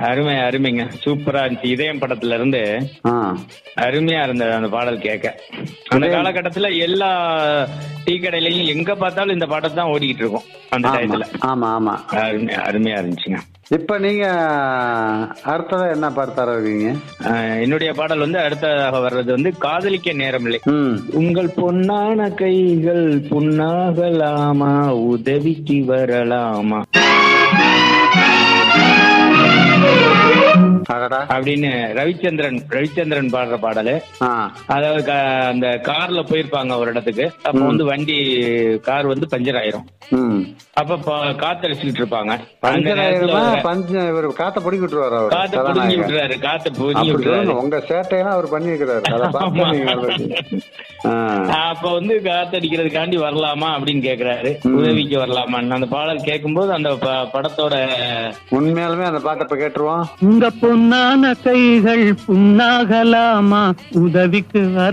அருமை அருமைங்க சூப்பரா இருந்துச்சு இதயம் படத்துல இருந்து ஆ அருமையா இருந்தது அந்த பாடல் கேட்க அந்த காலகட்டத்துல எல்லா டீ கடையிலயும் எங்க பார்த்தாலும் இந்த பாட்டை தான் ஓடிக்கிட்டு இருக்கும் அந்த ஆமா டயத்துல ஆமா ஆமா அருமை அருமையா இருந்துச்சுங்க இப்ப நீங்க அடுத்ததா என்ன பாட்டு தர இருக்கீங்க ஆஹ் என்னுடைய பாடல் வந்து அடுத்ததாக வர்றது வந்து காதலிக்க நேரமில்லை ம் உங்கள் பொன்னான கைகள் புண்ணாகலாமா உதவிக்கு வரலாமா அடடா அப்படின்னு ரவிச்சந்திரன் ரவிச்சந்திரன் பாடுற பாடலு ஆ அதாவது க- அந்த கார்ல போயிருப்பாங்க ஒரு இடத்துக்கு அப்ப வந்து வண்டி கார் வந்து பஞ்சர் ஆயிரும் ம் அப்ப ப- காத்தடிச்சுக்கிட்டு இருப்பாங்க அந்த பஞ்சர் நேரத்துல ஆயிருமா பஞ்ச இவர் காத்த பிடிக்க விட்டுருவாரு அவர் காத்த புடுங்கி கதாநாயகன். விட்டுறாரு காத்த புடுங்கி அப்படி விட்டுறாரு சொல்லுங்க உங்க சேட்டையெல்லாம் அவர் பண்ணியிருக்கிறாரு அதை பார்த்து ஆமா. நீங்க நல்லது. ஆ. அப்ப வந்து காத்தடிக்கிறதுக்காண்டி வரலாமா அப்படின்னு கேக்குறாரு உதவிக்கு வரலாமான்னு அந்த பாடல் கேட்கும்போது அந்த ப- படத்தோட உண்மையாலுமே அந்த பாட்டை இப்ப கேட்டுருவோம் உங்க பொன்னான கைகள் புண்ணாகலாமா உதவிக்கு வர